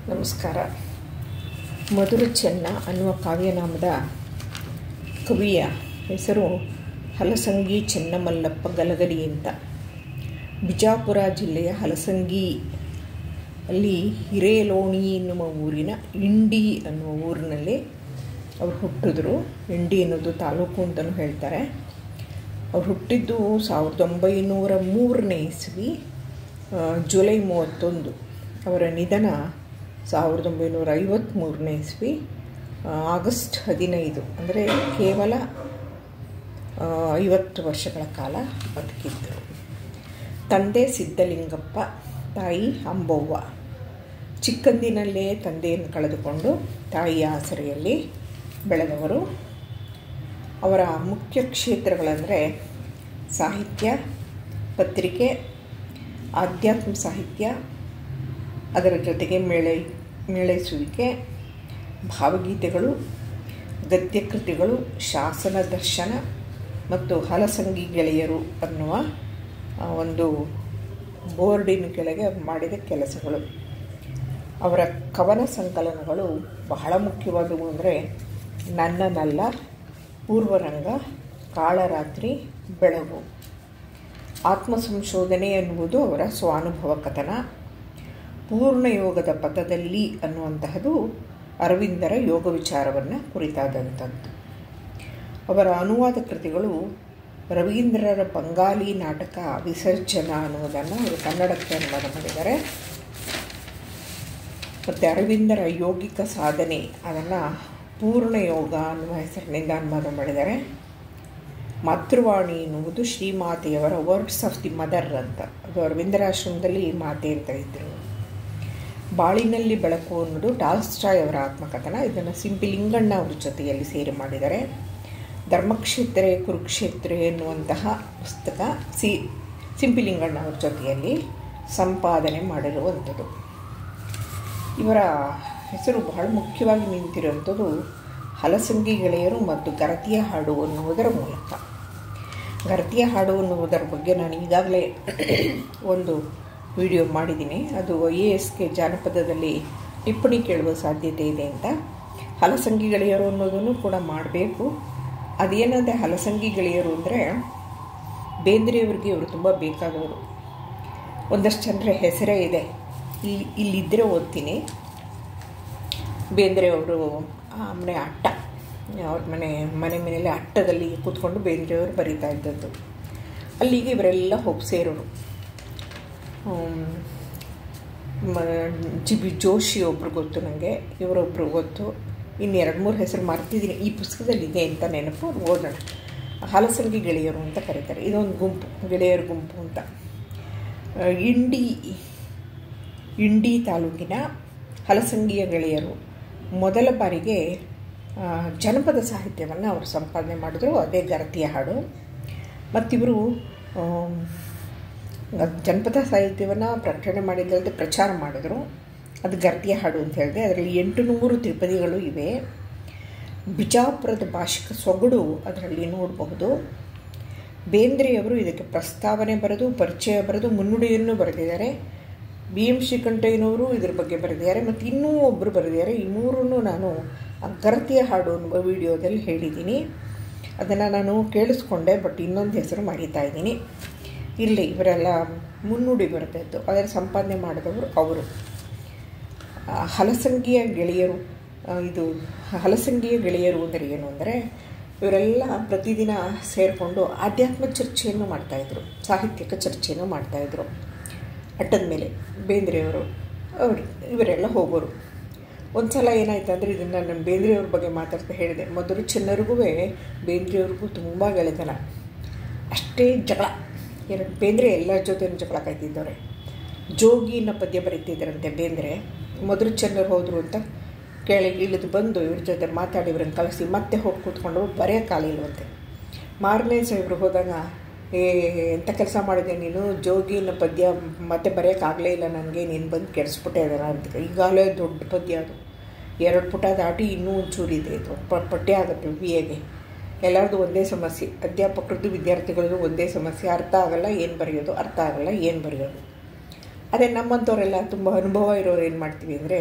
ನಮಸ್ಕಾರ ಮಧುರ ಚೆನ್ನ ಅನ್ನುವ ಕಾವ್ಯನಾಮದ ಕವಿಯ ಹೆಸರು ಹಲಸಂಗಿ ಚೆನ್ನಮಲ್ಲಪ್ಪ ಗಲಗಲಿ ಅಂತ ಬಿಜಾಪುರ ಜಿಲ್ಲೆಯ ಹಲಸಂಗಿ ಅಲ್ಲಿ ಹಿರೇಲೋಣಿ ಎನ್ನುವ ಊರಿನ ಇಂಡಿ ಅನ್ನುವ ಊರಿನಲ್ಲಿ ಅವ್ರು ಹುಟ್ಟಿದ್ರು ಇಂಡಿ ಅನ್ನೋದು ತಾಲೂಕು ಅಂತಲೂ ಹೇಳ್ತಾರೆ ಅವ್ರು ಹುಟ್ಟಿದ್ದು ಸಾವಿರದ ಒಂಬೈನೂರ ಮೂರನೇ ಇಸ್ವಿ ಜುಲೈ ಮೂವತ್ತೊಂದು ಅವರ ನಿಧನ ಸಾವಿರದ ಒಂಬೈನೂರ ಐವತ್ತ್ಮೂರನೇ ಇಸ್ವಿ ಆಗಸ್ಟ್ ಹದಿನೈದು ಅಂದರೆ ಕೇವಲ ಐವತ್ತು ವರ್ಷಗಳ ಕಾಲ ಬದುಕಿದ್ದರು ತಂದೆ ಸಿದ್ಧಲಿಂಗಪ್ಪ ತಾಯಿ ಅಂಬವ್ವ ಚಿಕ್ಕಂದಿನಲ್ಲೇ ತಂದೆಯನ್ನು ಕಳೆದುಕೊಂಡು ತಾಯಿಯ ಆಸರೆಯಲ್ಲಿ ಬೆಳೆದವರು ಅವರ ಮುಖ್ಯ ಕ್ಷೇತ್ರಗಳಂದರೆ ಸಾಹಿತ್ಯ ಪತ್ರಿಕೆ ಆಧ್ಯಾತ್ಮ ಸಾಹಿತ್ಯ ಅದರ ಜೊತೆಗೆ ಮೇಳೈ ಮೇಳೈಸುವಿಕೆ ಭಾವಗೀತೆಗಳು ಗದ್ಯಕೃತಿಗಳು ಶಾಸನ ದರ್ಶನ ಮತ್ತು ಹಲಸಂಗಿ ಗೆಳೆಯರು ಅನ್ನುವ ಒಂದು ಬೋರ್ಡಿನ ಕೆಳಗೆ ಮಾಡಿದ ಕೆಲಸಗಳು ಅವರ ಕವನ ಸಂಕಲನಗಳು ಬಹಳ ಮುಖ್ಯವಾದವು ಅಂದರೆ ನನ್ನನಲ್ಲ ಪೂರ್ವರಂಗ ಕಾಳರಾತ್ರಿ ಬೆಳಗು ಆತ್ಮ ಸಂಶೋಧನೆ ಎನ್ನುವುದು ಅವರ ಸ್ವಾನುಭವ ಕಥನ ಪೂರ್ಣಯೋಗದ ಪಥದಲ್ಲಿ ಅನ್ನುವಂತಹದ್ದು ಅರವಿಂದರ ಯೋಗ ವಿಚಾರವನ್ನು ಕುರಿತಾದಂಥದ್ದು ಅವರ ಅನುವಾದ ಕೃತಿಗಳು ರವೀಂದ್ರರ ಬಂಗಾಲಿ ನಾಟಕ ವಿಸರ್ಜನ ಅನ್ನುವುದನ್ನು ಅವರು ಕನ್ನಡಕ್ಕೆ ಅನುವಾದ ಮಾಡಿದ್ದಾರೆ ಮತ್ತು ಅರವಿಂದರ ಯೋಗಿಕ ಸಾಧನೆ ಅದನ್ನು ಪೂರ್ಣಯೋಗ ಅನ್ನುವ ಹೆಸರಿನಿಂದ ಅನುವಾದ ಮಾಡಿದ್ದಾರೆ ಮಾತೃವಾಣಿ ಎನ್ನುವುದು ಶ್ರೀಮಾತೆಯವರ ವರ್ಡ್ಸ್ ಆಫ್ ದಿ ಮದರ್ ಅಂತ ಅದು ಅರವಿಂದರಾಶ್ರಮದಲ್ಲಿ ಮಾತೆ ಅಂತ ಇದ್ದರು ಬಾಳಿನಲ್ಲಿ ಬೆಳಕು ಅನ್ನೋದು ಟಾಲ್ಸ್ಟಾಯ್ ಅವರ ಆತ್ಮಕಥನ ಇದನ್ನು ಸಿಂಪಿಲಿಂಗಣ್ಣ ಅವ್ರ ಜೊತೆಯಲ್ಲಿ ಸೇರಿ ಮಾಡಿದ್ದಾರೆ ಧರ್ಮಕ್ಷೇತ್ರ ಕುರುಕ್ಷೇತ್ರ ಎನ್ನುವಂತಹ ಪುಸ್ತಕ ಸಿ ಸಿಂಪಿಲಿಂಗಣ್ಣ ಅವ್ರ ಜೊತೆಯಲ್ಲಿ ಸಂಪಾದನೆ ಮಾಡಿರುವಂಥದ್ದು ಇವರ ಹೆಸರು ಬಹಳ ಮುಖ್ಯವಾಗಿ ನಿಂತಿರುವಂಥದ್ದು ಹಲಸಂಗಿ ಗೆಳೆಯರು ಮತ್ತು ಗರತಿಯ ಹಾಡು ಅನ್ನುವುದರ ಮೂಲಕ ಗರತಿಯ ಹಾಡು ಅನ್ನುವುದರ ಬಗ್ಗೆ ನಾನು ಈಗಾಗಲೇ ಒಂದು ವಿಡಿಯೋ ಮಾಡಿದ್ದೀನಿ ಅದು ಎ ಎಸ್ಗೆ ಜಾನಪದದಲ್ಲಿ ಟಿಪ್ಪಣಿ ಕೇಳುವ ಸಾಧ್ಯತೆ ಇದೆ ಅಂತ ಹಲಸಂಗಿ ಗೆಳೆಯರು ಅನ್ನೋದನ್ನು ಕೂಡ ಮಾಡಬೇಕು ಅದೇನಂದರೆ ಹಲಸಂಗಿ ಗೆಳೆಯರು ಅಂದರೆ ಬೇಂದ್ರೆಯವರಿಗೆ ಇವರು ತುಂಬ ಬೇಕಾದವರು ಒಂದಷ್ಟು ಜನರ ಹೆಸರೇ ಇದೆ ಇಲ್ಲಿ ಇಲ್ಲಿದ್ದರೆ ಓದ್ತೀನಿ ಬೇಂದ್ರೆಯವರು ಮನೆ ಅಟ್ಟ ಅವ್ರ ಮನೆ ಮನೆ ಮನೆಯಲ್ಲಿ ಅಟ್ಟದಲ್ಲಿ ಕೂತ್ಕೊಂಡು ಬೇಂದ್ರೆಯವರು ಬರೀತಾ ಇದ್ದದ್ದು ಅಲ್ಲಿಗೆ ಇವರೆಲ್ಲ ಹೋಗಿ ಸೇರೋರು ಜಿ ಬಿ ಜೋಶಿ ಒಬ್ರು ಗೊತ್ತು ನನಗೆ ಇವರೊಬ್ಬರು ಗೊತ್ತು ಇನ್ನು ಎರಡು ಮೂರು ಹೆಸರು ಮರ್ತಿದ್ದೀನಿ ಈ ಪುಸ್ತಕದಲ್ಲಿ ಇದೆ ಅಂತ ನೆನಪು ಓದೋಣ ಹಲಸಂಗಿ ಗೆಳೆಯರು ಅಂತ ಕರೀತಾರೆ ಇದೊಂದು ಗುಂಪು ಗೆಳೆಯರ ಗುಂಪು ಅಂತ ಇಂಡಿ ಇಂಡಿ ತಾಲೂಕಿನ ಹಲಸಂಗಿಯ ಗೆಳೆಯರು ಮೊದಲ ಬಾರಿಗೆ ಜನಪದ ಸಾಹಿತ್ಯವನ್ನು ಅವರು ಸಂಪಾದನೆ ಮಾಡಿದ್ರು ಅದೇ ಗರತಿಯ ಹಾಡು ಮತ್ತಿವರು ಜನಪದ ಸಾಹಿತ್ಯವನ್ನು ಪ್ರಕಟಣೆ ಮಾಡಿದ್ದಲ್ಲದೆ ಪ್ರಚಾರ ಮಾಡಿದರು ಅದು ಗರ್ತಿಯ ಹಾಡು ಅಂತ ಹೇಳಿದೆ ಅದರಲ್ಲಿ ಎಂಟು ನೂರು ತ್ರಿಪದಿಗಳು ಇವೆ ಬಿಜಾಪುರದ ಭಾಷಿಕ ಸೊಗಡು ಅದರಲ್ಲಿ ನೋಡಬಹುದು ಬೇಂದ್ರೆಯವರು ಇದಕ್ಕೆ ಪ್ರಸ್ತಾವನೆ ಬರೆದು ಪರಿಚಯ ಬರೆದು ಮುನ್ನುಡಿಯನ್ನು ಬರೆದಿದ್ದಾರೆ ಬಿ ಎಂ ಶ್ರೀಕಂಠಯ್ಯನವರು ಇದ್ರ ಬಗ್ಗೆ ಬರೆದಿದ್ದಾರೆ ಮತ್ತು ಇನ್ನೂ ಒಬ್ಬರು ಬರೆದಿದ್ದಾರೆ ಈ ಮೂರನ್ನು ನಾನು ಗರತಿಯ ಹಾಡು ಅನ್ನುವ ವಿಡಿಯೋದಲ್ಲಿ ಹೇಳಿದ್ದೀನಿ ಅದನ್ನು ನಾನು ಕೇಳಿಸ್ಕೊಂಡೆ ಬಟ್ ಇನ್ನೊಂದು ಹೆಸರು ಮರೀತಾ ಇದ್ದೀನಿ ಇಲ್ಲಿ ಇವರೆಲ್ಲ ಮುನ್ನುಡಿ ಬರೆದದ್ದು ಅದರ ಸಂಪಾದನೆ ಮಾಡಿದವರು ಅವರು ಹಲಸಂಗಿಯ ಗೆಳೆಯರು ಇದು ಹಲಸಂಗಿಯ ಗೆಳೆಯರು ಅಂದರೆ ಏನು ಅಂದರೆ ಇವರೆಲ್ಲ ಪ್ರತಿದಿನ ಸೇರಿಕೊಂಡು ಆಧ್ಯಾತ್ಮ ಚರ್ಚೆಯನ್ನು ಮಾಡ್ತಾಯಿದ್ರು ಸಾಹಿತ್ಯಿಕ ಚರ್ಚೆಯನ್ನು ಮಾಡ್ತಾಯಿದ್ರು ಅಟ್ಟದ ಮೇಲೆ ಬೇಂದ್ರೆಯವರು ಅವರು ಇವರೆಲ್ಲ ಹೋಗೋರು ಒಂದು ಸಲ ಏನಾಯ್ತು ಅಂದರೆ ಇದನ್ನು ನಾನು ಬೇಂದ್ರೆಯವ್ರ ಬಗ್ಗೆ ಮಾತಾಡ್ತಾ ಹೇಳಿದೆ ಮೊದಲು ಚೆನ್ನರಿಗೂ ಬೇಂದ್ರೆಯವ್ರಿಗೂ ತುಂಬ ಗೆಳೆತನ ಅಷ್ಟೇ ಜಗಳ ಎರಡು ಬೇಂದ್ರೆ ಎಲ್ಲರ ಜೊತೆನೂ ಜಗಳ ಕಾಯ್ತಿದ್ದವ್ರೆ ಜೋಗಿ ಅನ್ನೋ ಪದ್ಯ ಬರೀತಿದ್ದರಂತೆ ಬೇಂದ್ರೆ ಮೊದಲು ಚೆನ್ನರು ಹೋದರು ಅಂತ ಕೆಳಗೆ ಇಳಿದು ಬಂದು ಇವ್ರ ಜೊತೆ ಮಾತಾಡಿ ಇವ್ರನ್ನ ಕಳಿಸಿ ಮತ್ತೆ ಹೋಗಿ ಕೂತ್ಕೊಂಡು ಬರೆಯೋಕ್ಕಾಗಲಿಲ್ವಂತೆ ಮಾರನೇ ಸಾಹೇಬ್ರು ಹೋದಾಗ ಏ ಎಂಥ ಕೆಲಸ ಮಾಡಿದೆ ನೀನು ಜೋಗಿ ಅನ್ನೋ ಪದ್ಯ ಮತ್ತೆ ಬರೆಯೋಕ್ಕಾಗಲೇ ಇಲ್ಲ ನನಗೆ ನೀನು ಬಂದು ಕೆಡಿಸ್ಬಿಟ್ಟೆ ಅದರ ಅಂತ ಈಗಾಗಲೇ ದೊಡ್ಡ ಪದ್ಯ ಅದು ಎರಡು ಪುಟ ದಾಟಿ ಇನ್ನೂ ಒಂಚೂರಿದೆ ಇದು ಪಠ್ಯ ಆಗುತ್ತೆ ಬಿ ಎಗೆ ಎಲ್ಲರದು ಒಂದೇ ಸಮಸ್ಯೆ ಅಧ್ಯಾಪಕರದ್ದು ವಿದ್ಯಾರ್ಥಿಗಳದ್ದು ಒಂದೇ ಸಮಸ್ಯೆ ಅರ್ಥ ಆಗಲ್ಲ ಏನು ಬರೆಯೋದು ಅರ್ಥ ಆಗಲ್ಲ ಏನು ಬರೆಯೋದು ಅದೇ ನಮ್ಮಂಥವರೆಲ್ಲ ತುಂಬ ಅನುಭವ ಇರೋರು ಏನು ಮಾಡ್ತೀವಿ ಅಂದರೆ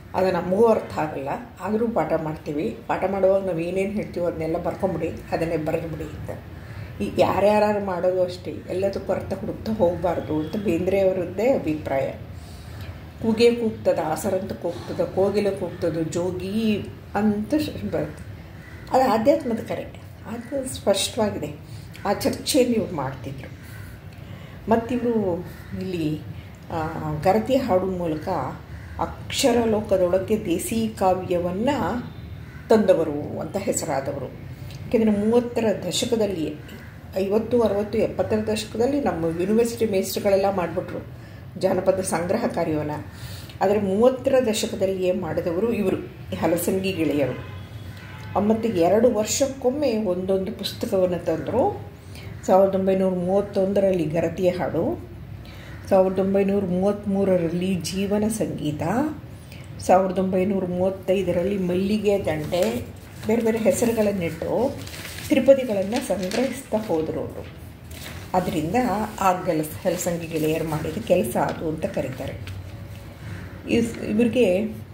ಅದು ನಮಗೂ ಅರ್ಥ ಆಗಲ್ಲ ಆದರೂ ಪಾಠ ಮಾಡ್ತೀವಿ ಪಾಠ ಮಾಡುವಾಗ ನಾವು ಏನೇನು ಹೇಳ್ತೀವೋ ಅದನ್ನೆಲ್ಲ ಬರ್ಕೊಂಬಿಡಿ ಅದನ್ನೇ ಬರೆದ್ಬಿಡಿ ಅಂತ ಈಗ ಯಾರ್ಯಾರು ಮಾಡೋದು ಅಷ್ಟೇ ಎಲ್ಲದಕ್ಕೂ ಅರ್ಥ ಹುಡುಕ್ತಾ ಹೋಗಬಾರ್ದು ಅಂತ ಬೇಂದ್ರೆಯವರದ್ದೇ ಅಭಿಪ್ರಾಯ ಕೂಗೆ ಕೂಗ್ತದ ಆಸರಂತ ಕೂಗ್ತದ ಕೋಗಿಲೆ ಕೂಗ್ತದ ಜೋಗಿ ಅಂತ ಬರುತ್ತೆ ಅದು ಆಧ್ಯಾತ್ಮದ ಕರೆ ಅದು ಸ್ಪಷ್ಟವಾಗಿದೆ ಆ ಚರ್ಚೆಯಲ್ಲಿ ಇವ್ರು ಮಾಡ್ತಿದ್ರು ಮತ್ತಿವರು ಇಲ್ಲಿ ಗರತಿ ಹಾಡು ಮೂಲಕ ಅಕ್ಷರ ಲೋಕದೊಳಗೆ ದೇಸಿ ಕಾವ್ಯವನ್ನು ತಂದವರು ಅಂತ ಹೆಸರಾದವರು ಯಾಕೆಂದರೆ ಮೂವತ್ತರ ದಶಕದಲ್ಲಿ ಐವತ್ತು ಅರವತ್ತು ಎಪ್ಪತ್ತರ ದಶಕದಲ್ಲಿ ನಮ್ಮ ಯೂನಿವರ್ಸಿಟಿ ಮೇಸ್ಟ್ರುಗಳೆಲ್ಲ ಮಾಡಿಬಿಟ್ರು ಜಾನಪದ ಸಂಗ್ರಹ ಕಾರ್ಯವನ್ನು ಆದರೆ ಮೂವತ್ತರ ದಶಕದಲ್ಲಿಯೇ ಮಾಡಿದವರು ಇವರು ಹಲಸಂಗಿ ಗೆಳೆಯರು ಮತ್ತು ಎರಡು ವರ್ಷಕ್ಕೊಮ್ಮೆ ಒಂದೊಂದು ಪುಸ್ತಕವನ್ನು ತಂದರು ಸಾವಿರದ ಒಂಬೈನೂರ ಮೂವತ್ತೊಂದರಲ್ಲಿ ಗರತಿಯ ಹಾಡು ಸಾವಿರದ ಒಂಬೈನೂರ ಮೂವತ್ತ್ಮೂರರಲ್ಲಿ ಜೀವನ ಸಂಗೀತ ಸಾವಿರದ ಒಂಬೈನೂರ ಮೂವತ್ತೈದರಲ್ಲಿ ಮಲ್ಲಿಗೆ ದಂಡೆ ಬೇರೆ ಬೇರೆ ಹೆಸರುಗಳನ್ನಿಟ್ಟು ತ್ರಿಪದಿಗಳನ್ನು ಸಂಗ್ರಹಿಸ್ತಾ ಹೋದರು ಅವರು ಅದರಿಂದ ಆ ಕೆಲಸ ಹಲಸಂಗಿ ಗೆಳೆಯರು ಮಾಡಿದ ಕೆಲಸ ಅದು ಅಂತ ಕರೀತಾರೆ ಇವರಿಗೆ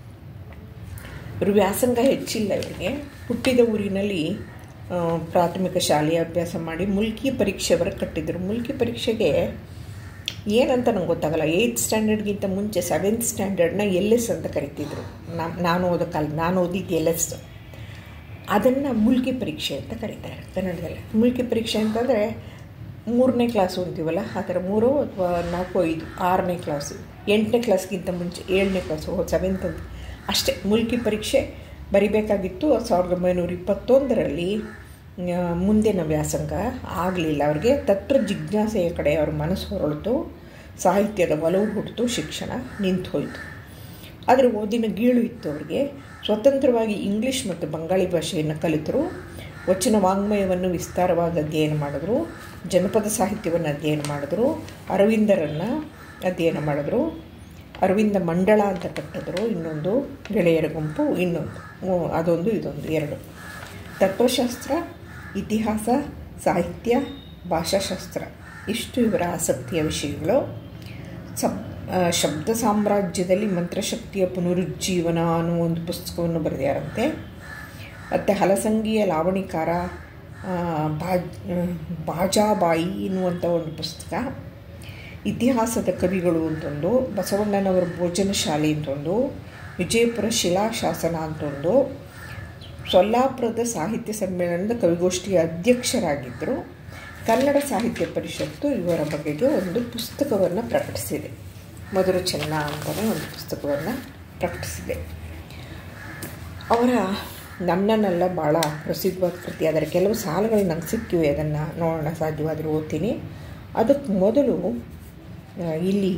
ಇವರು ವ್ಯಾಸಂಗ ಹೆಚ್ಚಿಲ್ಲ ಇವರಿಗೆ ಹುಟ್ಟಿದ ಊರಿನಲ್ಲಿ ಪ್ರಾಥಮಿಕ ಶಾಲೆಯ ಅಭ್ಯಾಸ ಮಾಡಿ ಮುಲ್ಕಿ ಪರೀಕ್ಷೆವರ ಕಟ್ಟಿದ್ರು ಮುಲ್ಕಿ ಪರೀಕ್ಷೆಗೆ ಏನಂತ ನಂಗೆ ಗೊತ್ತಾಗಲ್ಲ ಏಯ್ತ್ ಸ್ಟ್ಯಾಂಡರ್ಡ್ಗಿಂತ ಮುಂಚೆ ಸೆವೆಂತ್ ಸ್ಟ್ಯಾಂಡರ್ಡ್ನ ಎಲ್ ಎಸ್ ಅಂತ ಕರಿತಿದ್ರು ನಾನು ಓದೋ ಕಾಲ ನಾನು ಓದಿದ್ದು ಎಲ್ ಎಸ್ ಅದನ್ನು ಮುಲ್ಕಿ ಪರೀಕ್ಷೆ ಅಂತ ಕರೀತಾರೆ ಕನ್ನಡದಲ್ಲಿ ಮುಲ್ಕಿ ಪರೀಕ್ಷೆ ಅಂತಂದರೆ ಮೂರನೇ ಕ್ಲಾಸು ಅಂತೀವಲ್ಲ ಆ ಥರ ಮೂರು ಅಥವಾ ನಾಲ್ಕು ಐದು ಆರನೇ ಕ್ಲಾಸು ಎಂಟನೇ ಕ್ಲಾಸ್ಗಿಂತ ಮುಂಚೆ ಏಳನೇ ಕ್ಲಾಸು ಸೆವೆಂತ್ ಅಂತ ಅಷ್ಟೇ ಮುಲ್ಕಿ ಪರೀಕ್ಷೆ ಬರಿಬೇಕಾಗಿತ್ತು ಸಾವಿರದ ಒಂಬೈನೂರ ಇಪ್ಪತ್ತೊಂದರಲ್ಲಿ ಮುಂದಿನ ವ್ಯಾಸಂಗ ಆಗಲಿಲ್ಲ ಅವ್ರಿಗೆ ತತ್ವ ಜಿಜ್ಞಾಸೆಯ ಕಡೆ ಅವ್ರ ಮನಸ್ಸು ಹೊರಳಿತು ಸಾಹಿತ್ಯದ ಒಲವು ಹುಟ್ಟಿತು ಶಿಕ್ಷಣ ನಿಂತು ಹೋಯಿತು ಆದರೆ ಓದಿನ ಗೀಳು ಇತ್ತು ಅವರಿಗೆ ಸ್ವತಂತ್ರವಾಗಿ ಇಂಗ್ಲೀಷ್ ಮತ್ತು ಬಂಗಾಳಿ ಭಾಷೆಯನ್ನು ಕಲಿತರು ವಚನ ವಾಂಗ್ಮಯವನ್ನು ವಿಸ್ತಾರವಾಗಿ ಅಧ್ಯಯನ ಮಾಡಿದ್ರು ಜನಪದ ಸಾಹಿತ್ಯವನ್ನು ಅಧ್ಯಯನ ಮಾಡಿದ್ರು ಅರವಿಂದರನ್ನು ಅಧ್ಯಯನ ಮಾಡಿದ್ರು ಅರವಿಂದ ಮಂಡಳ ಅಂತ ಕಟ್ಟಿದ್ರು ಇನ್ನೊಂದು ಗೆಳೆಯರ ಗುಂಪು ಇನ್ನೊಂದು ಅದೊಂದು ಇದೊಂದು ಎರಡು ತತ್ವಶಾಸ್ತ್ರ ಇತಿಹಾಸ ಸಾಹಿತ್ಯ ಭಾಷಾಶಾಸ್ತ್ರ ಇಷ್ಟು ಇವರ ಆಸಕ್ತಿಯ ವಿಷಯಗಳು ಸಬ್ ಶಬ್ದ ಸಾಮ್ರಾಜ್ಯದಲ್ಲಿ ಮಂತ್ರಶಕ್ತಿಯ ಪುನರುಜ್ಜೀವನ ಅನ್ನೋ ಒಂದು ಪುಸ್ತಕವನ್ನು ಬರೆದಾರಂತೆ ಮತ್ತು ಹಲಸಂಗಿಯ ಲಾವಣಿಕಾರ ಬಾಜ್ ಬಾಜಾಬಾಯಿ ಎನ್ನುವಂಥ ಒಂದು ಪುಸ್ತಕ ಇತಿಹಾಸದ ಕವಿಗಳು ಅಂತೊಂದು ಬಸವಣ್ಣನವರ ಭೋಜನ ಶಾಲೆ ಅಂತೊಂದು ವಿಜಯಪುರ ಶಿಲಾಶಾಸನ ಅಂತೊಂದು ಸೊಲ್ಲಾಪುರದ ಸಾಹಿತ್ಯ ಸಮ್ಮೇಳನದ ಕವಿಗೋಷ್ಠಿಯ ಅಧ್ಯಕ್ಷರಾಗಿದ್ದರು ಕನ್ನಡ ಸಾಹಿತ್ಯ ಪರಿಷತ್ತು ಇವರ ಬಗೆಗೆ ಒಂದು ಪುಸ್ತಕವನ್ನು ಪ್ರಕಟಿಸಿದೆ ಮಧುರ ಚೆನ್ನ ಅಂತಲೇ ಒಂದು ಪುಸ್ತಕವನ್ನು ಪ್ರಕಟಿಸಿದೆ ಅವರ ನನ್ನನ್ನೆಲ್ಲ ಭಾಳ ಪ್ರಸಿದ್ಧವಾದ ಕೃತಿ ಅದರ ಕೆಲವು ಸಾಲುಗಳು ನಂಗೆ ಸಿಕ್ಕಿವೆ ಅದನ್ನು ನೋಡೋಣ ಸಾಧ್ಯವಾದರೆ ಓದ್ತೀನಿ ಅದಕ್ಕೆ ಮೊದಲು ಇಲ್ಲಿ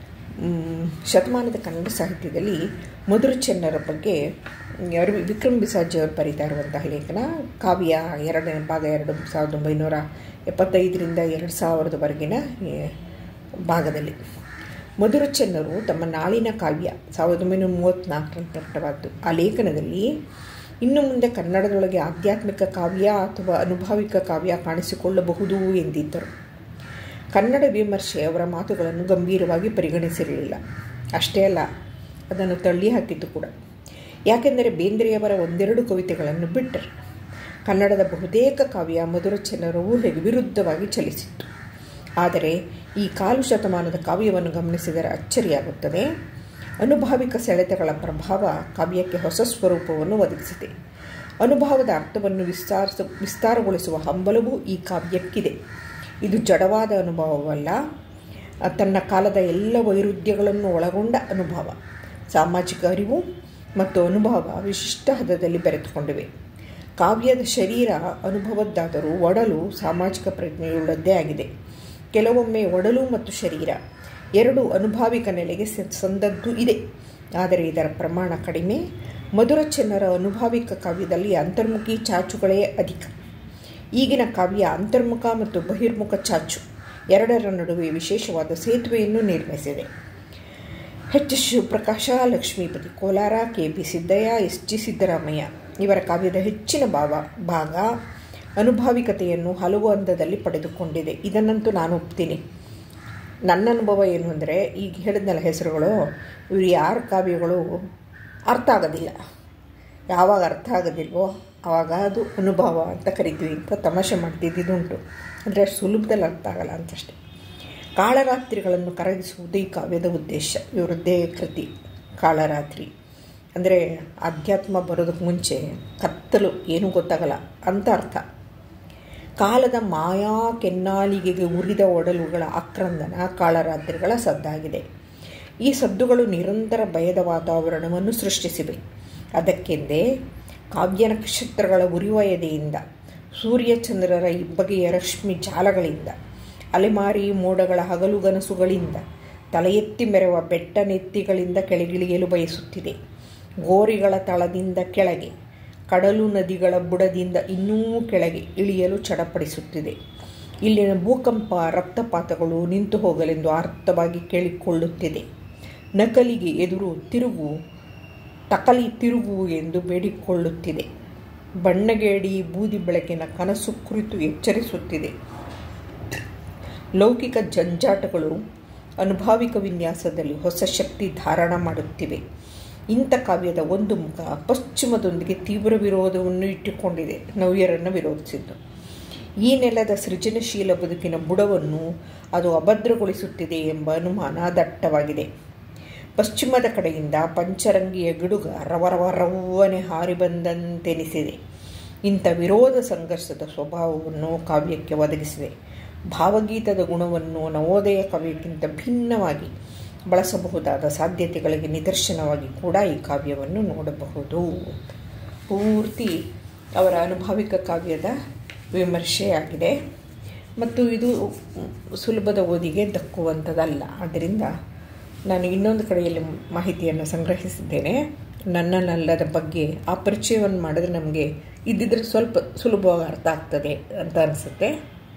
ಶತಮಾನದ ಕನ್ನಡ ಸಾಹಿತ್ಯದಲ್ಲಿ ಮಧುರ ಚೆನ್ನರ ಬಗ್ಗೆ ಅವರು ವಿಕ್ರಮ್ ಬಿಸಾಜಿ ಅವರು ಬರೀತಾ ಇರುವಂತಹ ಲೇಖನ ಕಾವ್ಯ ಎರಡನೇ ಭಾಗ ಎರಡು ಸಾವಿರದ ಒಂಬೈನೂರ ಎಪ್ಪತ್ತೈದರಿಂದ ಎರಡು ಸಾವಿರದವರೆಗಿನ ಭಾಗದಲ್ಲಿ ಮಧುರ ಚೆನ್ನರು ತಮ್ಮ ನಾಳಿನ ಕಾವ್ಯ ಸಾವಿರದ ಒಂಬೈನೂರ ಮೂವತ್ತ್ನಾಲ್ಕರಲ್ಲಿ ಪ್ರಕಟವಾದ್ದು ಆ ಲೇಖನದಲ್ಲಿ ಇನ್ನು ಮುಂದೆ ಕನ್ನಡದೊಳಗೆ ಆಧ್ಯಾತ್ಮಿಕ ಕಾವ್ಯ ಅಥವಾ ಅನುಭಾವಿಕ ಕಾವ್ಯ ಕಾಣಿಸಿಕೊಳ್ಳಬಹುದು ಎಂದಿದ್ದರು ಕನ್ನಡ ವಿಮರ್ಶೆ ಅವರ ಮಾತುಗಳನ್ನು ಗಂಭೀರವಾಗಿ ಪರಿಗಣಿಸಿರಲಿಲ್ಲ ಅಷ್ಟೇ ಅಲ್ಲ ಅದನ್ನು ತಳ್ಳಿ ಹಾಕಿದ್ದು ಕೂಡ ಯಾಕೆಂದರೆ ಬೇಂದ್ರೆಯವರ ಒಂದೆರಡು ಕವಿತೆಗಳನ್ನು ಬಿಟ್ಟರು ಕನ್ನಡದ ಬಹುತೇಕ ಕಾವ್ಯ ಮಧುರ ಚೆನ್ನರ ಊಹೆಗೆ ವಿರುದ್ಧವಾಗಿ ಚಲಿಸಿತ್ತು ಆದರೆ ಈ ಕಾಲು ಶತಮಾನದ ಕಾವ್ಯವನ್ನು ಗಮನಿಸಿದರೆ ಅಚ್ಚರಿಯಾಗುತ್ತದೆ ಅನುಭಾವಿಕ ಸೆಳೆತಗಳ ಪ್ರಭಾವ ಕಾವ್ಯಕ್ಕೆ ಹೊಸ ಸ್ವರೂಪವನ್ನು ಒದಗಿಸಿದೆ ಅನುಭವದ ಅರ್ಥವನ್ನು ವಿಸ್ತಾರಿಸ ವಿಸ್ತಾರಗೊಳಿಸುವ ಹಂಬಲವೂ ಈ ಕಾವ್ಯಕ್ಕಿದೆ ಇದು ಜಡವಾದ ಅನುಭವವಲ್ಲ ತನ್ನ ಕಾಲದ ಎಲ್ಲ ವೈರುಧ್ಯಗಳನ್ನು ಒಳಗೊಂಡ ಅನುಭವ ಸಾಮಾಜಿಕ ಅರಿವು ಮತ್ತು ಅನುಭವ ವಿಶಿಷ್ಟ ಹದದಲ್ಲಿ ಬೆರೆತುಕೊಂಡಿವೆ ಕಾವ್ಯದ ಶರೀರ ಅನುಭವದ್ದಾದರೂ ಒಡಲು ಸಾಮಾಜಿಕ ಪ್ರಜ್ಞೆಯುಳ್ಳದ್ದೇ ಆಗಿದೆ ಕೆಲವೊಮ್ಮೆ ಒಡಲು ಮತ್ತು ಶರೀರ ಎರಡು ಅನುಭಾವಿಕ ನೆಲೆಗೆ ಸಂದದ್ದು ಇದೆ ಆದರೆ ಇದರ ಪ್ರಮಾಣ ಕಡಿಮೆ ಮಧುರ ಚೆನ್ನರ ಅನುಭಾವಿಕ ಕಾವ್ಯದಲ್ಲಿ ಅಂತರ್ಮುಖಿ ಚಾಚುಗಳೇ ಅಧಿಕ ಈಗಿನ ಕಾವ್ಯ ಅಂತರ್ಮುಖ ಮತ್ತು ಬಹಿರ್ಮುಖ ಚಾಚು ಎರಡರ ನಡುವೆ ವಿಶೇಷವಾದ ಸೇತುವೆಯನ್ನು ನಿರ್ಮಿಸಿದೆ H Shivaprakash Lakshmipathi Kolar K P Siddaiah S G Siddaramaiah ಇವರ ಕಾವ್ಯದ ಹೆಚ್ಚಿನ ಭಾವ ಭಾಗ ಅನುಭಾವಿಕತೆಯನ್ನು ಹಲವು ಹಂತದಲ್ಲಿ ಪಡೆದುಕೊಂಡಿದೆ ಇದನ್ನಂತೂ ನಾನು ಒಪ್ತೀನಿ ನನ್ನ ಅನುಭವ ಏನು ಅಂದರೆ ಈಗ ಹೇಳಿದ್ನಲ್ಲ ಹೆಸರುಗಳು ಇವರು ಯಾರ ಕಾವ್ಯಗಳು ಅರ್ಥ ಆಗೋದಿಲ್ಲ ಯಾವಾಗ ಅರ್ಥ ಆಗೋದಿಲ್ವೋ ಆವಾಗ ಅದು ಅನುಭವ ಅಂತ ಕರಿತೀವಿ ಅಂತ ತಮಾಷೆ ಮಾಡ್ತಿದ್ದುಂಟು ಅಂದರೆ ಅಷ್ಟು ಸುಲಭದಲ್ಲಿ ಅರ್ಥ ಆಗಲ್ಲ ಅಂತಷ್ಟೇ ಕಾಳರಾತ್ರಿಗಳನ್ನು ಕರಗಿಸುವುದು ಈ ಕಾವ್ಯದ ಉದ್ದೇಶ ಇವರದ್ದೇ ಕೃತಿ ಕಾಳರಾತ್ರಿ ಅಂದರೆ ಅಧ್ಯಾತ್ಮ ಬರೋದಕ್ಕೆ ಮುಂಚೆ ಕತ್ತಲು ಏನೂ ಗೊತ್ತಾಗಲ್ಲ ಅಂತ ಅರ್ಥ ಕಾಲದ ಮಾಯಾ ಕೆನ್ನಾಲಿಗೆಗೆ ಉರಿದ ಒಡಲುಗಳ ಆಕ್ರಂದನ ಕಾಳರಾತ್ರಿಗಳ ಸದ್ದಾಗಿದೆ ಈ ಸದ್ದುಗಳು ನಿರಂತರ ಭಯದ ವಾತಾವರಣವನ್ನು ಸೃಷ್ಟಿಸಿವೆ ಅದಕ್ಕೆಂದೇ ಕಾವ್ಯ ನಕ್ಷತ್ರಗಳ ಉರಿವಯದೆಯಿಂದ ಸೂರ್ಯಚಂದ್ರರ ಇಬ್ಬಗೆಯ ರಶ್ಮಿ ಜಾಲಗಳಿಂದ ಅಲೆಮಾರಿ ಮೋಡಗಳ ಹಗಲುಗನಸುಗಳಿಂದ ತಲೆ ಎತ್ತಿ ಮೆರೆವ ಬೆಟ್ಟ ನೆತ್ತಿಗಳಿಂದ ಕೆಳಗಿಳಿಯಲು ಬಯಸುತ್ತಿದೆ ಗೋರಿಗಳ ತಳದಿಂದ ಕೆಳಗೆ ಕಡಲು ನದಿಗಳ ಬುಡದಿಂದ ಇನ್ನೂ ಕೆಳಗೆ ಇಳಿಯಲು ಚಡಪಡಿಸುತ್ತಿದೆ ಇಲ್ಲಿನ ಭೂಕಂಪ ರಕ್ತಪಾತಗಳು ನಿಂತು ಹೋಗಲೆಂದು ಅರ್ಥವಾಗಿ ಕೇಳಿಕೊಳ್ಳುತ್ತಿದೆ ನಕಲಿಗೆ ಎದುರು ತಿರುಗು ತಕಲಿ ತಿರುಗು ಎಂದು ಬೇಡಿಕೊಳ್ಳುತ್ತಿದೆ ಬಣ್ಣಗೇಡಿ ಬೂದಿ ಬೆಳಕಿನ ಕನಸು ಕುರಿತು ಎಚ್ಚರಿಸುತ್ತಿದೆ ಲೌಕಿಕ ಜಂಜಾಟಗಳು ಅನುಭಾವಿಕ ವಿನ್ಯಾಸದಲ್ಲಿ ಹೊಸ ಶಕ್ತಿ ಧಾರಣ ಮಾಡುತ್ತಿವೆ ಇಂಥ ಕಾವ್ಯದ ಒಂದು ಮುಖ ಪಶ್ಚಿಮದೊಂದಿಗೆ ತೀವ್ರ ವಿರೋಧವನ್ನು ಇಟ್ಟುಕೊಂಡಿದೆ ನವ್ಯರನ್ನು ವಿರೋಧಿಸಿದ್ದು ಈ ನೆಲದ ಸೃಜನಶೀಲ ಬದುಕಿನ ಬುಡವನ್ನು ಅದು ಅಭದ್ರಗೊಳಿಸುತ್ತಿದೆ ಎಂಬ ಅನುಮಾನ ದಟ್ಟವಾಗಿದೆ ಪಶ್ಚಿಮದ ಕಡೆಯಿಂದ ಪಂಚರಂಗಿಯ ಗಿಡುಗ ರವರವ ರವ್ವನೆ ಹಾರಿ ಬಂದಂತೆನಿಸಿದೆ ಇಂಥ ವಿರೋಧ ಸಂಘರ್ಷದ ಸ್ವಭಾವವನ್ನು ಕಾವ್ಯಕ್ಕೆ ಒದಗಿಸಿದೆ ಭಾವಗೀತದ ಗುಣವನ್ನು ನವೋದಯ ಕಾವ್ಯಕ್ಕಿಂತ ಭಿನ್ನವಾಗಿ ಬಳಸಬಹುದಾದ ಸಾಧ್ಯತೆಗಳಿಗೆ ನಿದರ್ಶನವಾಗಿ ಕೂಡ ಈ ಕಾವ್ಯವನ್ನು ನೋಡಬಹುದು ಪೂರ್ತಿ ಅವರ ಅನುಭಾವಿಕ ಕಾವ್ಯದ ವಿಮರ್ಶೆಯಾಗಿದೆ ಮತ್ತು ಇದು ಸುಲಭದ ಓದಿಗೆ ದಕ್ಕುವಂಥದ್ದಲ್ಲ ಆದ್ದರಿಂದ ನಾನು ಇನ್ನೊಂದು ಕಡೆಯಲ್ಲಿ ಮಾಹಿತಿಯನ್ನು ಸಂಗ್ರಹಿಸಿದ್ದೇನೆ ನನ್ನನ್ನಲ್ಲದ ಬಗ್ಗೆ ಆ ಪರಿಚಯವನ್ನು ಮಾಡಿದ್ರೆ ನಮಗೆ ಇದ್ದಿದ್ರೆ ಸ್ವಲ್ಪ ಸುಲಭವಾಗಿ ಅರ್ಥ ಆಗ್ತದೆ ಅಂತ ಅನಿಸುತ್ತೆ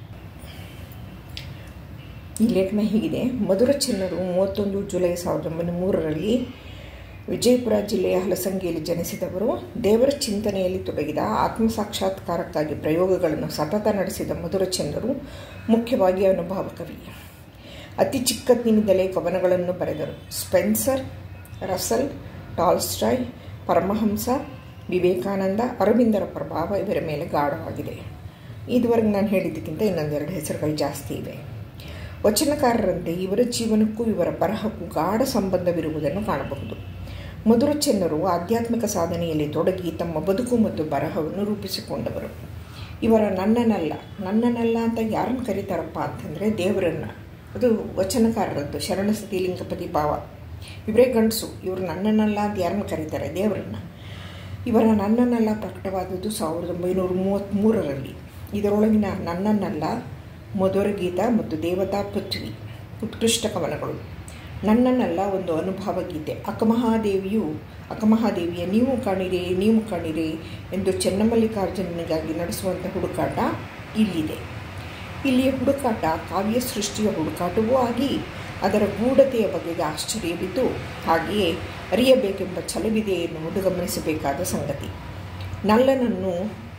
ಈ ಲೇಖನ ಹೀಗಿದೆ ಮಧುರ ಚಿನ್ನರು ಮೂವತ್ತೊಂದು ಜುಲೈ ಸಾವಿರದ ಒಂಬೈನೂರ ಮೂರರಲ್ಲಿ ವಿಜಯಪುರ ಜಿಲ್ಲೆಯ ಹಲಸಂಗಿಯಲ್ಲಿ ಜನಿಸಿದವರು ದೇವರ ಚಿಂತನೆಯಲ್ಲಿ ತೊಡಗಿದ ಆತ್ಮ ಸಾಕ್ಷಾತ್ಕಾರಕ್ಕಾಗಿ ಪ್ರಯೋಗಗಳನ್ನು ಸತತ ನಡೆಸಿದ ಮಧುರಚಂದ್ರರು ಮುಖ್ಯವಾಗಿ ಅನುಭವ ಕವಿ ಅತಿ ಚಿಕ್ಕಂದಿನಿಂದಲೇ ಕವನಗಳನ್ನು ಬರೆದರು Spencer Russell Tolstoy Paramahamsa Vivekananda ಅರವಿಂದರ ಪ್ರಭಾವ ಇವರ ಮೇಲೆ ಗಾಢವಾಗಿದೆ ಇದುವರೆಗೆ ನಾನು ಹೇಳಿದ್ದಕ್ಕಿಂತ ಇನ್ನೊಂದೆರಡು ಹೆಸರುಗಳು ಜಾಸ್ತಿ ಇವೆ ವಚನಕಾರರಂತೆ ಇವರ ಜೀವನಕ್ಕೂ ಇವರ ಬರಹಕ್ಕೂ ಗಾಢ ಸಂಬಂಧವಿರುವುದನ್ನು ಕಾಣಬಹುದು ಮಧುರಚಂದ್ರರು ಆಧ್ಯಾತ್ಮಿಕ ಸಾಧನೆಯಲ್ಲಿ ತೊಡಗಿ ತಮ್ಮ ಬದುಕು ಮತ್ತು ಬರಹವನ್ನು ರೂಪಿಸಿಕೊಂಡವರು ಇವರ ನನ್ನನಲ್ಲ ನನ್ನನಲ್ಲ ಅಂತ ಯಾರನ್ನು ಕರೀತಾರಪ್ಪ ಅಂತಂದರೆ ದೇವರನ್ನು ಅದು ವಚನಕಾರರದ್ದು ಶರಣಸತಿ ಲಿಂಗಪತಿ ಭಾವ ಇವರೇ ಗಂಡಸು ಇವರು ನನ್ನನಲ್ಲ ಅಂತ ಯಾರನ್ನು ಕರೀತಾರೆ ದೇವರನ್ನು ಇವರ ನನ್ನನ್ನೆಲ್ಲ ಪ್ರಕಟವಾದದ್ದು ಸಾವಿರದ ಒಂಬೈನೂರ ಮೂವತ್ತ್ಮೂರರಲ್ಲಿ ಇದರೊಳಗಿನ ನನ್ನನ್ನೆಲ್ಲ ಮಧುರ ಗೀತ ಮತ್ತು ದೇವತಾ ಪೃಥ್ವಿ ಉತ್ಕೃಷ್ಟ ಕವನಗಳು ನನ್ನನ್ನೆಲ್ಲ ಒಂದು ಅನುಭವ ಗೀತೆ ಅಕಮಹಾದೇವಿಯು ಅಕಮಹಾದೇವಿಯ ನೀವು ಕಾಣಿರಿ ನೀವು ಕಾಣಿರಿ ಎಂದು ಚೆನ್ನಮಲ್ಲಿಕಾರ್ಜುನನಿಗಾಗಿ ನಡೆಸುವಂಥ ಹುಡುಕಾಟ ಇಲ್ಲಿದೆ ಇಲ್ಲಿಯ ಹುಡುಕಾಟ ಕಾವ್ಯ ಸೃಷ್ಟಿಯ ಹುಡುಕಾಟವೂ ಆಗಿ ಅದರ ಗೂಢತೆಯ ಬಗೆಗೆ ಆಶ್ಚರ್ಯವಿದ್ದು ಹಾಗೆಯೇ ಅರಿಯಬೇಕೆಂಬ ಛಲವಿದೆ ಎನ್ನುವುದು ಗಮನಿಸಬೇಕಾದ ಸಂಗತಿ ನಲ್ಲನನ್ನು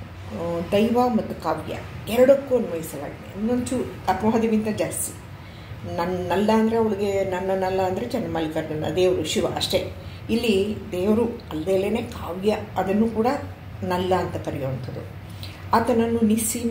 ದೈವ ಮತ್ತು ಕಾವ್ಯ ಎರಡಕ್ಕೂ ಅನ್ವಯಿಸಲಾಗಿದೆ ಇನ್ನೊಂಚೂರು ಆತ್ಮಹತ್ಯೆಗಿಂತ ಜಾಸ್ತಿ ನನ್ನ ನಲ್ಲ ಅಂದರೆ ಅವಳಿಗೆ ನನ್ನ ನಲ್ಲ ಅಂದರೆ ಚನ್ನಮಲ್ಲಿಕಾರ್ಜುನ ದೇವರು ಶಿವ ಅಷ್ಟೇ ಇಲ್ಲಿ ದೇವರು ಅಲ್ಲದೇಲೇ ಕಾವ್ಯ ಅದನ್ನು ಕೂಡ ನಲ್ಲ ಅಂತ ಕರೆಯುವಂಥದ್ದು ಆತನನ್ನು ನಿಸ್ಸೀಮ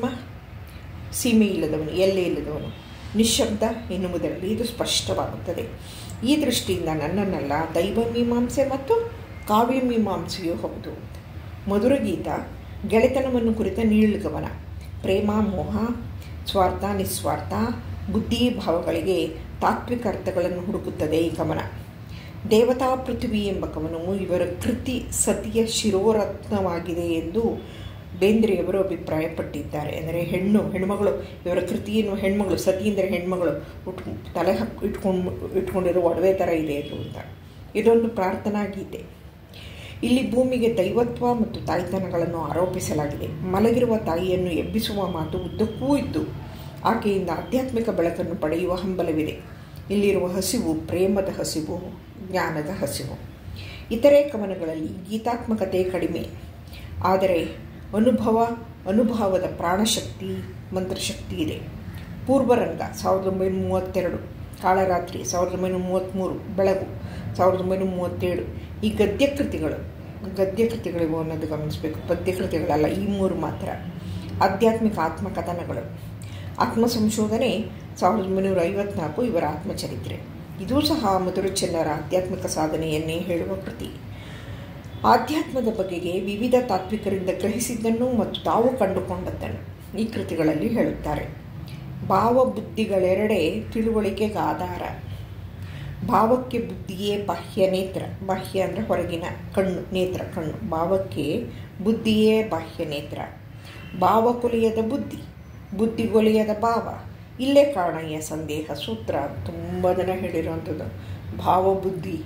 ಸೀಮೆ ಇಲ್ಲದವನು ಎಲ್ಲೇ ಇಲ್ಲದವನು ನಿಶಬ್ದ ಎನ್ನುವುದರಲ್ಲಿ ಇದು ಸ್ಪಷ್ಟವಾಗುತ್ತದೆ ಈ ದೃಷ್ಟಿಯಿಂದ ನನ್ನನ್ನೆಲ್ಲ ದೈವ ಮೀಮಾಂಸೆ ಮತ್ತು ಕಾವ್ಯ ಮೀಮಾಂಸೆಯೂ ಹೌದು ಮಧುರಗೀತ ಗೆಳೆತನವನ್ನು ಕುರಿತ ನೀಳ್ಗಮನ ಪ್ರೇಮ ಮೋಹ ಸ್ವಾರ್ಥ ನಿಸ್ವಾರ್ಥ ಬುದ್ಧಿ ಭಾವಗಳಿಗೆ ತಾತ್ವಿಕ ಅರ್ಥಗಳನ್ನು ಹುಡುಕುತ್ತದೆ ಈ ಕವನ ದೇವತಾ ಪೃಥ್ವಿ ಎಂಬ ಕವನವು ಇವರ ಕೃತಿ ಸತಿಯ ಶಿರೋರತ್ನವಾಗಿದೆ ಎಂದು ಬೇಂದ್ರೆಯವರು ಅಭಿಪ್ರಾಯಪಟ್ಟಿದ್ದಾರೆ ಅಂದರೆ ಹೆಣ್ಣು ಹೆಣ್ಮಗಳು ಇವರ ಕೃತಿಯನ್ನು ಹೆಣ್ಮಗಳು ಸತಿ ಅಂದರೆ ಹೆಣ್ಮಗಳು ಉಟ್ ತಲೆ ಹಾಕಿ ಇಟ್ಕೊಂಡು ಇಟ್ಕೊಂಡಿರೋ ಒಡವೆ ಥರ ಇದೆ ಅದು ಅಂತ ಇದೊಂದು ಪ್ರಾರ್ಥನಾ ಗೀತೆ ಇಲ್ಲಿ ಭೂಮಿಗೆ ದೈವತ್ವ ಮತ್ತು ತಾಯ್ತನಗಳನ್ನು ಆರೋಪಿಸಲಾಗಿದೆ ಮಲಗಿರುವ ತಾಯಿಯನ್ನು ಎಬ್ಬಿಸುವ ಮಾತು ಉದ್ದಕ್ಕೂ ಇದ್ದು ಆಕೆಯಿಂದ ಆಧ್ಯಾತ್ಮಿಕ ಬೆಳಕನ್ನು ಪಡೆಯುವ ಹಂಬಲವಿದೆ ಇಲ್ಲಿರುವ ಹಸಿವು ಪ್ರೇಮದ ಹಸಿವು ಜ್ಞಾನದ ಹಸಿವು ಇತರೆ ಕವನಗಳಲ್ಲಿ ಗೀತಾತ್ಮಕತೆ ಕಡಿಮೆ ಆದರೆ ಅನುಭವ ಅನುಭವದ ಪ್ರಾಣಶಕ್ತಿ ಮಂತ್ರಶಕ್ತಿ ಇದೆ ಪೂರ್ವರಂಗ ಸಾವಿರದ ಒಂಬೈನೂರ ಮೂವತ್ತೆರಡು ಕಾಳರಾತ್ರಿ ಸಾವಿರದ ಒಂಬೈನೂರ ಮೂವತ್ತ್ಮೂರು ಬೆಳಗು ಸಾವಿರದ ಒಂಬೈನೂರ ಮೂವತ್ತೇಳು ಈ ಗದ್ಯ ಕೃತಿಗಳು ಗದ್ಯ ಕೃತಿಗಳಿವು ಅನ್ನೋದು ಗಮನಿಸಬೇಕು ಪದ್ಯ ಕೃತಿಗಳಲ್ಲ ಈ ಮೂರು ಮಾತ್ರ ಆಧ್ಯಾತ್ಮಿಕ ಆತ್ಮಕಥನಗಳು ಆತ್ಮ ಸಂಶೋಧನೆ ಸಾವಿರದ ಒಂಬೈನೂರ ಐವತ್ನಾಲ್ಕು ಇವರ ಆತ್ಮಚರಿತ್ರೆ ಇದೂ ಸಹ ಮಧುರಚನ್ನರ ಆಧ್ಯಾತ್ಮಿಕ ಸಾಧನೆಯನ್ನೇ ಹೇಳುವ ಕೃತಿ ಆಧ್ಯಾತ್ಮದ ಬಗೆಗೆ ವಿವಿಧ ತಾತ್ವಿಕರಿಂದ ಗ್ರಹಿಸಿದ್ದನ್ನು ಮತ್ತು ತಾವು ಕಂಡುಕೊಂಡದ್ದನ್ನು ಈ ಕೃತಿಗಳಲ್ಲಿ ಹೇಳುತ್ತಾರೆ ಭಾವ ಬುದ್ಧಿಗಳೆರಡೇ ತಿಳುವಳಿಕೆಗೆ ಆಧಾರ ಭಾವಕ್ಕೆ ಬುದ್ಧಿಯೇ ಬಾಹ್ಯ ನೇತ್ರ ಬಾಹ್ಯ ಅಂದರೆ ಹೊರಗಿನ ಕಣ್ಣು ನೇತ್ರ ಕಣ್ಣು ಭಾವಕ್ಕೆ ಬುದ್ಧಿಯೇ ಬಾಹ್ಯ ನೇತ್ರ ಭಾವಕೊಲಿಯದ ಬುದ್ಧಿ ಬುದ್ಧಿಗೊಲಿಯದ ಭಾವ ಇಲ್ಲೇ ಕಾರಣಯ್ಯ ಸಂದೇಹ ಸೂತ್ರ ತುಂಬ ಜನ ಹೇಳಿರುವಂಥದ್ದು ಭಾವ ಬುದ್ಧಿ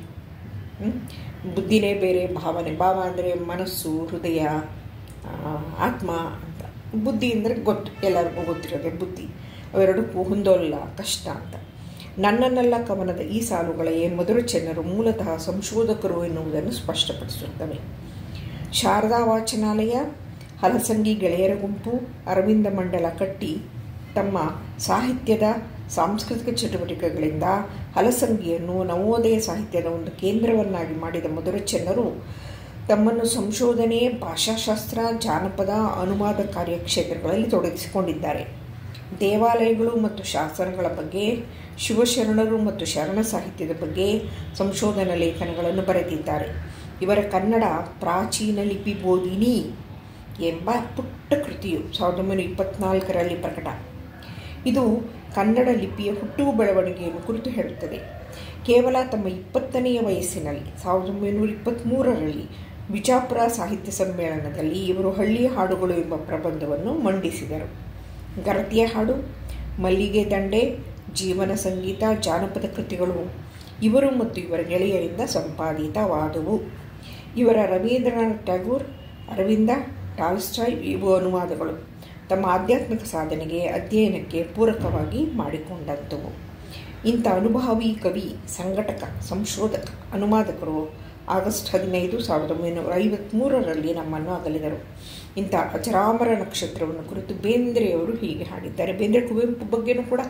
ಬುದ್ಧಿನೇ ಬೇರೆ ಭಾವನೆ ಭಾವ ಅಂದರೆ ಮನಸ್ಸು ಹೃದಯ ಆತ್ಮ ಅಂತ ಬುದ್ಧಿ ಅಂದರೆ ಗೊತ್ತು ಎಲ್ಲರಿಗೂ ಗೊತ್ತಿರೋದೆ ಬುದ್ಧಿ ಅವೆರಡಕ್ಕೂ ಹೊಂದೋಲ್ಲ ಕಷ್ಟ ಅಂತ ನನ್ನನ್ನೆಲ್ಲ ಕವನದ ಈ ಸಾಲುಗಳೇ ಮಧುರಚನ್ನರು ಮೂಲತಃ ಸಂಶೋಧಕರು ಎನ್ನುವುದನ್ನು ಸ್ಪಷ್ಟಪಡಿಸುತ್ತವೆ ಶಾರದಾ ವಾಚನಾಲಯ ಹಲಸಂಗಿ ಗೆಳೆಯರ ಗುಂಪು ಅರವಿಂದ ಮಂಡಲ ಕಟ್ಟಿ ತಮ್ಮ ಸಾಹಿತ್ಯದ ಸಾಂಸ್ಕೃತಿಕ ಚಟುವಟಿಕೆಗಳಿಂದ ಹಲಸಂಗಿಯನ್ನು ನವೋದಯ ಸಾಹಿತ್ಯದ ಒಂದು ಕೇಂದ್ರವನ್ನಾಗಿ ಮಾಡಿದ ಮಧುರಚನ್ನರು ತಮ್ಮನ್ನು ಸಂಶೋಧನೆ ಭಾಷಾಶಾಸ್ತ್ರ ಜಾನಪದ ಅನುವಾದ ಕಾರ್ಯಕ್ಷೇತ್ರಗಳಲ್ಲಿ ತೊಡಗಿಸಿಕೊಂಡಿದ್ದಾರೆ ದೇವಾಲಯಗಳು ಮತ್ತು ಶಾಸನಗಳ ಬಗ್ಗೆ ಶಿವಶರಣರು ಮತ್ತು ಶರಣ ಸಾಹಿತ್ಯದ ಬಗ್ಗೆ ಸಂಶೋಧನಾ ಲೇಖನಗಳನ್ನು ಬರೆದಿದ್ದಾರೆ ಇವರ ಕನ್ನಡ ಪ್ರಾಚೀನ ಲಿಪಿ ಬೋಧಿನಿ ಎಂಬ ಪುಟ್ಟ ಕೃತಿಯು ಸಾವಿರದ ಒಂಬೈನೂರ ಇಪ್ಪತ್ನಾಲ್ಕರಲ್ಲಿ ಪ್ರಕಟ ಇದು ಕನ್ನಡ ಲಿಪಿಯ ಹುಟ್ಟು ಬೆಳವಣಿಗೆಯನ್ನು ಕುರಿತು ಹೇಳುತ್ತದೆ ಕೇವಲ ತಮ್ಮ ಇಪ್ಪತ್ತನೆಯ ವಯಸ್ಸಿನಲ್ಲಿ ಸಾವಿರದ ಒಂಬೈನೂರ ಇಪ್ಪತ್ತ್ಮೂರರಲ್ಲಿ ಬಿಜಾಪುರ ಸಾಹಿತ್ಯ ಸಮ್ಮೇಳನದಲ್ಲಿ ಇವರು ಹಳ್ಳಿಯ ಹಾಡುಗಳು ಎಂಬ ಪ್ರಬಂಧವನ್ನು ಮಂಡಿಸಿದರು ಗರತಿಯ ಹಾಡು ಮಲ್ಲಿಗೆ ದಂಡೆ ಜೀವನ ಸಂಗೀತ ಜಾನಪದ ಕೃತಿಗಳು ಇವರು ಮತ್ತು ಇವರ ಗೆಳೆಯರಿಂದ ಸಂಪಾದಿತವಾದವು ಇವರ ರವೀಂದ್ರನಾಥ್ ಟ್ಯಾಗೂರ್ ಅರವಿಂದ ಟಾಲ್ಸ್ಟಾಯ್ ಇವು ಅನುವಾದಗಳು ತಮ್ಮ ಆಧ್ಯಾತ್ಮಿಕ ಸಾಧನೆಗೆ ಅಧ್ಯಯನಕ್ಕೆ ಪೂರಕವಾಗಿ ಮಾಡಿಕೊಂಡಂಥವು ಇಂಥ ಅನುಭವಿ ಕವಿ ಸಂಘಟಕ ಸಂಶೋಧಕ ಅನುವಾದಕರು ಆಗಸ್ಟ್ ಹದಿನೈದು ಸಾವಿರದ ಒಂಬೈನೂರ ಐವತ್ತ್ಮೂರರಲ್ಲಿ ನಮ್ಮನ್ನು ಅಗಲಿದರು ಇಂಥ ಅಜರಾಮರ ನಕ್ಷತ್ರವನ್ನು ಕುರಿತು ಬೇಂದ್ರೆಯವರು ಹೀಗೆ ಹಾಡಿದ್ದಾರೆ ಬೇಂದ್ರೆ ಕುವೆಂಪು ಬಗ್ಗೆನೂ ಕೂಡ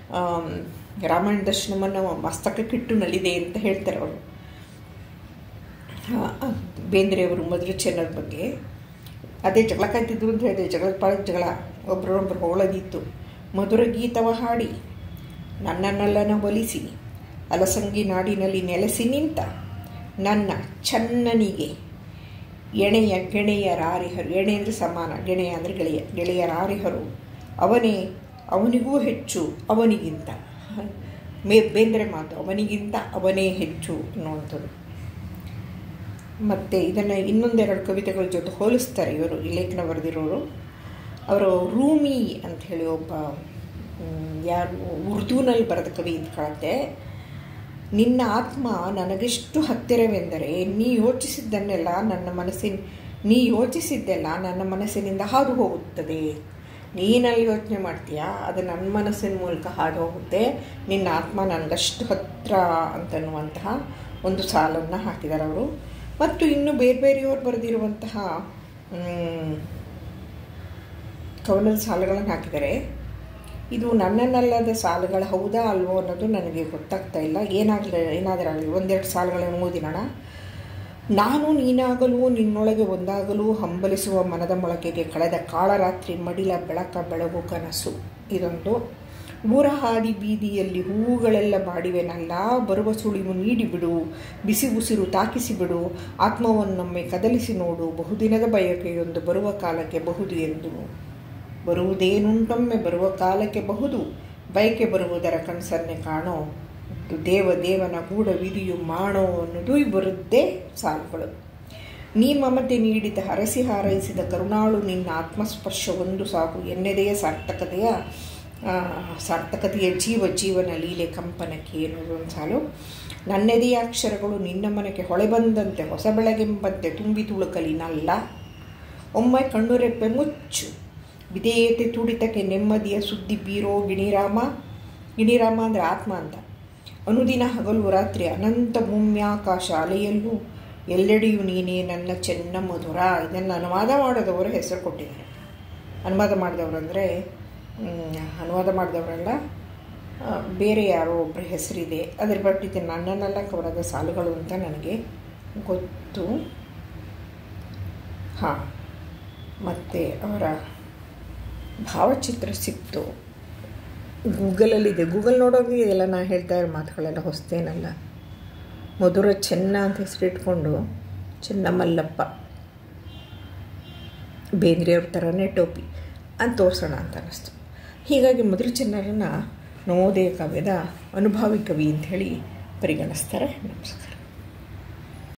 ರಾಮಾಯಣ ದರ್ಶನವನ್ನು ಮಸ್ತಕಕ್ಕಿಟ್ಟು ನಲಿದೆ ಅಂತ ಹೇಳ್ತಾರೆ ಅವರು ಬೇಂದ್ರೆಯವರು ಮಧುರಚನ್ನರ ಬಗ್ಗೆ ಅದೇ ಜಗಳ ಕಾಯ್ತಿದ್ರು ಅಂತ ಹೇಳಿದೆ ಜಗಳ ಪಾಳ ಜಗಳ ಒಬ್ಬರೊಬ್ಬರು ಹೊಗಳದಿತ್ತು ಮಧುರ ಗೀತವ ಹಾಡಿ ನನ್ನನ್ನೆಲ್ಲನ ಒಲಿಸಿ ಅಲಸಂಗಿ ನಾಡಿನಲ್ಲಿ ನೆಲೆಸಿ ನಿಂತ ನನ್ನ ಚನ್ನನಿಗೆ ಎಣೆಯ ಗೆಳೆಯರಾರಿಹರು ಎಣೆ ಅಂದರೆ ಸಮಾನ ಗೆಳೆಯ ಅಂದರೆ ಗೆಳೆಯ ಗೆಳೆಯರಾರಿಹರು ಅವನೇ ಅವನಿಗೂ ಹೆಚ್ಚು ಅವನಿಗಿಂತ ಮೇ ಬೇಂದ್ರೆ ಮಾತು ಅವನಿಗಿಂತ ಅವನೇ ಹೆಚ್ಚು ಅನ್ನುವಂಥದ್ದು ಮತ್ತು ಇದನ್ನು ಇನ್ನೊಂದೆರಡು ಕವಿತೆಗಳ ಜೊತೆ ಹೋಲಿಸ್ತಾರೆ ಇವರು ಈ ಲೇಖನ ಬರೆದಿರೋರು ಅವರು ರೂಮಿ ಅಂತ ಹೇಳಿ ಒಬ್ಬ ಯಾರು ಉರ್ದೂನಲ್ಲಿ ಬರೆದ ಕವಿ ಅಂತ ಕಾಣುತ್ತೆ ನಿನ್ನ ಆತ್ಮ ನನಗೆಷ್ಟು ಹತ್ತಿರವೆಂದರೆ ನೀ ಯೋಚಿಸಿದ್ದನ್ನೆಲ್ಲ ನನ್ನ ಮನಸ್ಸಿನ ನೀ ಯೋಚಿಸಿದ್ದೆಲ್ಲ ನನ್ನ ಮನಸ್ಸಿನಿಂದ ಹಾದು ಹೋಗುತ್ತದೆ ನೀನಲ್ಲಿ ಯೋಚನೆ ಮಾಡ್ತೀಯಾ ಅದು ನನ್ನ ಮನಸ್ಸಿನ ಮೂಲಕ ಹಾದು ಹೋಗುತ್ತೆ ನಿನ್ನ ಆತ್ಮ ನನಗಷ್ಟು ಹತ್ತಿರ ಅಂತನ್ನುವಂತಹ ಒಂದು ಸಾಲನ್ನು ಹಾಕಿದ್ದಾರೆ ಅವರು ಮತ್ತು ಇನ್ನು ಬೇರೆ ಬೇರೆಯವರು ಬರೆದಿರುವಂತಹ ಕವನದ ಸಾಲುಗಳನ್ನು ಹಾಕಿದ್ದಾರೆ ಇದು ನನ್ನನ್ನಲ್ಲದ ಸಾಲುಗಳು ಹೌದಾ ಅಲ್ವೋ ಅನ್ನೋದು ನನಗೆ ಗೊತ್ತಾಗ್ತಾ ಇಲ್ಲ ಏನಾಗಲಿ ಏನಾದರೂ ಆಗಲಿ ಒಂದೆರಡು ಸಾಲುಗಳನ್ನು ಓದಿನೋಣ ನಾನು ನೀನಾಗಲು ನಿನ್ನೊಳಗೆ ಒಂದಾಗಲು ಹಂಬಲಿಸುವ ಮನದ ಮೊಳಕೆಗೆ ಕಳೆದ ಕಾಳರಾತ್ರಿ ಮಡಿಲ ಬೆಳಕ ಬೆಳಗು ಕನಸು ಇದೊಂದು ಊರ ಹಾದಿ ಬೀದಿಯಲ್ಲಿ ಹೂವುಗಳೆಲ್ಲ ಬಾಡಿವೆನಲ್ಲ ಬರುವ ಸುಳಿವು ನೀಡಿಬಿಡು ಬಿಸಿ ಉಸಿರು ತಾಕಿಸಿಬಿಡು ಆತ್ಮವನ್ನೊಮ್ಮೆ ಕದಲಿಸಿ ನೋಡು ಬಹುದಿನದ ಬಯಕೆಯೊಂದು ಬರುವ ಕಾಲಕ್ಕೆ ಬಹುದು ಎಂದು ಬರುವುದೇನುಂಟೊಮ್ಮೆ ಬರುವ ಕಾಲಕ್ಕೆ ಬಹುದು ಬಯಕೆ ಬರುವುದರ ಕನಸನ್ನೇ ಕಾಣೋ ದೇವ ದೇವನ ಗೂಢ ವಿಧಿಯು ಮಾಡೋ ಅನ್ನೋದು ಬರುದ್ದೇ ಸಾಲುಗಳು ನೀ ಮಮತೆ ನೀಡಿದ ಹರಸಿ ಹಾರೈಸಿದ ಕರುಣಾಳು ನಿನ್ನ ಆತ್ಮಸ್ಪರ್ಶ ಒಂದು ಸಾಕು ಎನ್ನೆದೆಯ ಸಾರ್ಥಕತೆಯ ಸಾರ್ಥಕತೆಯ ಜೀವ ಜೀವನ ಲೀಲೆ ಕಂಪನಕ್ಕೆ ಎನ್ನುವುದು ಒಂದು ಸಾಲು ನನ್ನೆದೆಯ ಅಕ್ಷರಗಳು ನಿನ್ನ ಮನಕ್ಕೆ ಹೊಳೆ ಬಂದಂತೆ ಹೊಸ ಬೆಳಗೆಂಬಂತೆ ತುಂಬಿ ತುಳುಕಲಿ ನಲ್ಲ ಒಮ್ಮೆ ಕಣ್ಣುರೆಪ್ಪೆ ಮುಚ್ಚು ವಿಧೇಯತೆ ತುಡಿತಕ್ಕೆ ನೆಮ್ಮದಿಯ ಸುದ್ದಿ ಬೀರೋ ಗಿಣಿರಾಮ ಗಿಣಿರಾಮ ಅಂದರೆ ಆತ್ಮ ಅಂತ ಅನುದಿನ ಹಗಲು ರಾತ್ರಿ ಅನಂತ ಭೂಮ್ಯಾಕಾಶ ಅಲೆಯಲ್ಲೂ ಎಲ್ಲೆಡೆಯೂ ನೀನೇ ನನ್ನ ಚೆನ್ನ ಮಧುರ ಇದನ್ನು ಅನುವಾದ ಮಾಡಿದವರು ಹೆಸರು ಕೊಟ್ಟಿದ್ದಾರೆ ಅನುವಾದ ಮಾಡಿದವರು ಅಂದರೆ ಅನುವಾದ ಮಾಡಿದವರಲ್ಲ ಆ, ಬೇರೆ ಯಾರೋ ಒಬ್ಬರ ಹೆಸರಿದೆ ಅದ್ರ ಬಟ್ ಇದು ನನ್ನನ್ನೆಲ್ಲ ಕವರಾದ ಸಾಲುಗಳು ಅಂತ ನನಗೆ ಗೊತ್ತು ಹಾಂ ಮತ್ತು ಅವರ ಭಾವಚಿತ್ರ ಸಿಕ್ತು ಗೂಗಲಲ್ಲಿದೆ ಗೂಗಲ್ ನೋಡೋಂಗೆ ಇದೆಲ್ಲ ನಾ ಹೇಳ್ತಾ ಇರೋ ಮಾತುಗಳೆಲ್ಲ ಹೊಸ್ತೇನಲ್ಲ ಮಧುರ ಚೆನ್ನ ಅಂತ ಹೆಸರಿಟ್ಕೊಂಡು ಚೆನ್ನಮಲ್ಲಪ್ಪ ಬೇಂದ್ರೆಯವ್ರ ಥರನೇ ಟೋಪಿ ಅಂತ ತೋರಿಸೋಣ ಅಂತ ಅನ್ನಿಸ್ತು ಹೀಗಾಗಿ ಮಧುರ ಚೆನ್ನರನ್ನು ನವೋದಯ ಕಾವ್ಯದ ಅನುಭಾವಿ ಕವಿ ಅಂತ ಹೇಳಿ ಪರಿಗಣಿಸ್ತಾರೆ ನಮಸ್ಕಾರ